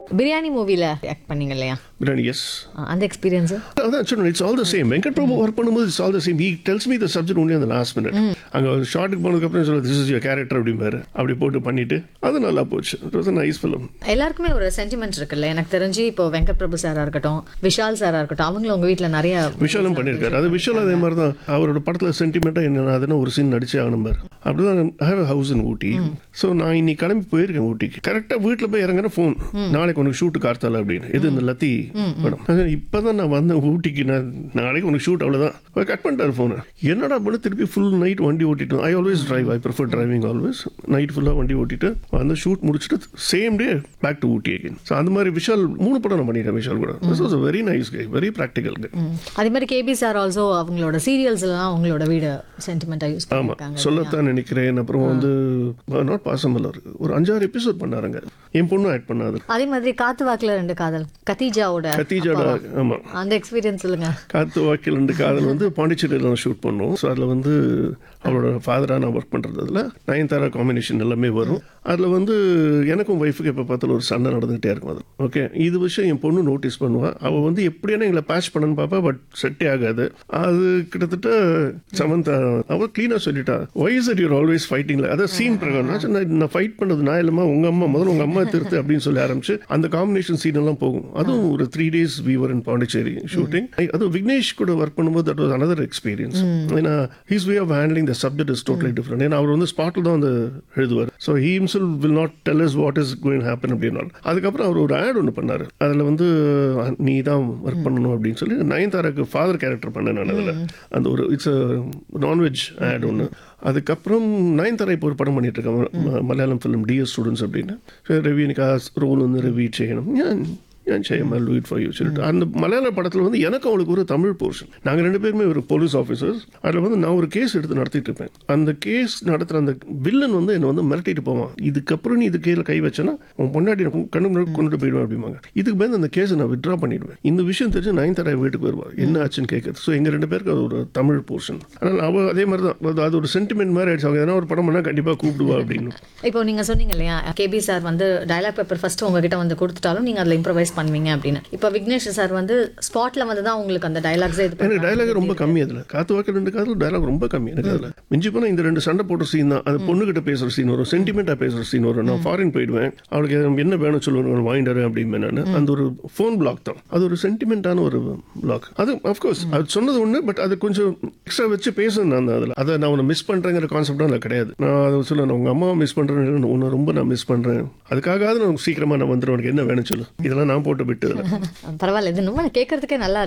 பிரியாணி மூவில ஆக்ட் பண்ணீங்க இல்லையா பிரியாணி எஸ் அஹ் அந்த எக்ஸ்பீரியன்ஸ் அதான் சொன்னேன் it's all the same Venkat Prabhu work பண்ணும்போது it's all the same he tells me the subject only அந்த லாஸ்ட் மினிட் அங்கே ஷார்ட்டுக்கு போனதுக்கப்புறம் சொல்ல திஸ் இஸ் யோர் கேரக்டர் அப்படிம்பாரு அப்படி போட்டு பண்ணிட்டு அது நல்லா போச்சு இட் வாஸ் நைஸ் ஃபிலிம் எல்லாருக்குமே ஒரு சென்டிமெண்ட் இருக்குல்ல எனக்கு தெரிஞ்சு இப்போ வெங்கட் பிரபு சாரா இருக்கட்டும் விஷால் சாரா இருக்கட்டும் அவங்களும் உங்க வீட்ல நிறைய விஷாலும் பண்ணியிருக்காரு அது விஷால் அதே மாதிரி தான் அவரோட படத்தில் சென்டிமெண்ட்டாக என்ன அதுன்னு ஒரு சீன் நடிச்சே ஆகணும் பாரு அப்படிதான் I have house in Ooty so நான் இன்னைக்கு கிளம்பி போயிருக்கேன் ஊட்டிக்கு கரெக்டாக வீட்டில் போய் இறங்குற ஃபோன் நாளைக்கு உனக்கு ஷூட்டு கார்த்தால அப்படின்னு இது இந்த லத்தி படம் இப்போ தான் நான் வந்தேன் ஊட்டிக்கு நான் நாளைக்கு உனக்கு ஷூட் அவ்வளோதான் கட் பண்ணிட்டாரு ஃபோனை என்னடா பண்ண திருப்பி ஃபுல் நைட் வண்டி ஓட்டிட்டு I always drive I prefer driving always night ஃபுல்லாக வண்டி ஓட்டிட்டு வந்து ஷூட் முடிச்சுட்டு same day back to Ooty again so அந்த மாதிரி விஷால் மூணு படம் நான் பண்ணிட்டேன் விஷால் கூட this was very nice guy very practical guy hmm. அதே மாதிரி கேபி சார் ஆல்சோ அவங்களோட சீரியல்ஸ்லாம் அவங்களோட வீடு சென்டிமெண்டா யூஸ் ஆமா பண்ணிருக்காங்க சொல்லத்தான் நினைக்கிறேன் அப்புறம் வந்து நாட் பாசமல் ஒரு அஞ்சாறு எபிசோட் பண்ணாருங்க என் பொண்ணும் ஆட் பண்ணாது அதே மாதிரி காத்து வாக்குல ரெண்டு காதல் கத்தீஜாவோட கத்தீஜாட ஆமா அந்த எக்ஸ்பீரியன்ஸ் சொல்லுங்க காத்து வாக்கில் ரெண்டு காதல் வந்து பாண்டிச்சேரியில் ஷூட் பண்ணோம் ஸோ அதில் வந்து அவளோட ஃபாதராக நான் ஒர்க் பண்ணுறதுல நயன்தாரா காம்பினேஷன் எல்லாமே வரும் அதில் வந்து எனக்கும் ஒய்ஃபுக்கு எப்போ பார்த்தாலும் ஒரு சண்டை நடந்துகிட்டே இருக்கும் அது ஓகே இது விஷயம் என் பொண்ணு நோட்டீஸ் பண்ணுவாள் அவள் வந்து எப்படியான எங்களை பேட்ச் பண்ணன்னு பார்ப்பா பட் செட்டே ஆகாது அது கிட்டத்தட்ட சமந்தா அவள் க்ளீனாக சொல்லிட்டா வைஸ் ஆர் யூர் ஆல்வேஸ் ஃபைட்டிங்ல அதான் சீன் பிரகாரம் நான் சொன்னேன், நான் ஃபைட் பண்ணது நான் இல்லைம்மா உங்கள் அம்மா முதல்ல உங்கள் அம்மா திருத்து அப்படின்னு சொல்லி ஆரம்பிச்சு அந்த காம்பினேஷன் சீன் எல்லாம் போகும் அதுவும் ஒரு three days we were in Pondicherry shooting அதுவும் விக்னேஷ் கூட ஒர்க் பண்ணும்போது தட் வாஸ் அனதர் எக்ஸ்பீரியன்ஸ் ஏன்னா he's way of handling the subject is totally different ஏன்னா அவர் வந்து ஸ்பாட்டில் தான் வந்து எழுதுவார் so he himself will not tell us what is going happen அப்படின்னா அதுக்கப்புறம் அவர் ஒரு ஆட் ஒன்று பண்ணார் அதில் வந்து அஹ், நீ தான் ஒர்க் பண்ணணும் அப்படின்னு சொல்லி நயன்தாராக்கு ஃபாதர் கேரக்டர் பண்ணேன் நான் அதில் அந்த ஒரு இட்ஸ் நான்வெஜ் ஆட் ஒன்று அதுக்கப்புறம் நயன்தாரா இப்போ ஒரு படம் பண்ணிட்டு இருக்காங்க ம- மலையாளம் ஃபிலிம் டிஎஸ் ஸ்டூடெண்ட்ஸ் அப்படின்னு சரி, ரவி எனக்கு ரோல் வந்து ரவி செய்யணும் ஏன் ஏன் செய்ய மல் இட் ஃபார் யூ சொல்லிட்டு அந்த மலையாள படத்தில் வந்து எனக்கு அவளுக்கு ஒரு தமிழ் போர்ஷன் நாங்கள் ரெண்டு பேருமே ஒரு போலீஸ் ஆஃபீஸர்ஸ் அதில் வந்து நான் ஒரு கேஸ் எடுத்து நடத்திட்டு இருப்பேன் அந்த கேஸ் நடத்துகிற அந்த வில்லன் வந்து என்னை வந்து மிரட்டிட்டு போவான் இதுக்கப்புறம் நீ இது கீழே கை வச்சேன்னா உன் பொண்டாட்டி நான் கண்ணு முன்னாடி கொண்டுட்டு போயிடுவேன் அப்படிம்பாங்க இதுக்கு பயந்து அந்த கேஸை நான் வித்ட்ரா பண்ணிடுவேன் இந்த விஷயம் தெரிஞ்சு நயன்தாரா வீட்டுக்கு வருவார் என்ன ஆச்சுன்னு கேட்குறது ஸோ எங்கள் ரெண்டு பேருக்கு அது ஒரு தமிழ் போர்ஷன் ஆனால் அவள் அதே மாதிரி தான் அது- அது ஒரு சென்டிமெண்ட் மாதிரி ஆயிடுச்சு அவங்க எதனா ஒரு படம் பண்ணால் கண்டிப்பாக கூப்பிடுவா அப்படின்னு இப்போ நீங்க சொன்னீங்க இல்லையா கேபி சார் வந்து டயலாக் பேப்பர் ஃபர்ஸ்ட் உங்ககிட்ட வந்து கொடுத்துட்டாலும் நீங்க அதுல இம்ப்ரவைஸ் பண்ணுவீங்க அப்படின்னு இப்போ விக்னேஷ் சார் வந்து ஸ்பாட்ல வந்து தான் உங்களுக்கு அந்த டயலாக்ஸே இது எனக்கு பண்ணுவாங்க. டயலாக் ரொம்ப கம்மி அதில் காத்து வாக்கு ரெண்டு காதல் டயலாக் ரொம்ப கம்மி எனக்கு அதில் மிஞ்சி போனால் இந்த ரெண்டு சண்டை போட்ட சீன் தான் அது பொண்ணுகிட்ட பேசுகிற சீன் வரும் சென்டிமெண்ட்டாக பேசுகிற சீன் வரும் நான் ஃபாரின் போயிடுவேன் அவளுக்கு எது- என்ன வேணும் சொல்லுவேன் வாங்கிட்டாரு அப்படின்னு நான் அந்த ஒரு ஃபோன் பிளாக் தான் அது ஒரு சென்டிமெண்ட்டான ஒரு பிளாக் அது அஃப்கோர்ஸ் அது சொன்னது ஒன்று பட் அது கொஞ்சம் எக்ஸ்ட்ரா வச்சு பேசணும் நான் அதில் அதை நான் உன்னை மிஸ் பண்ணுறேங்கிற கான்செப்டாக அதில் கிடையாது நான் அதை சொல்ல நான் உங்கள் அம்மாவை மிஸ் பண்ணுறேன் உன்னை ரொம்ப நான் மிஸ் பண்ணுறேன் அதுக்காக நான் சீக்கிரமாக நான் வந்துடுவேன் உனக்கு என்ன வேணும் சொல்லு இதெல்லாம் நான் போட்டு விட்டு அதில் பரவாயில்ல இது ரொம்ப கேட்கறதுக்கே நல்லா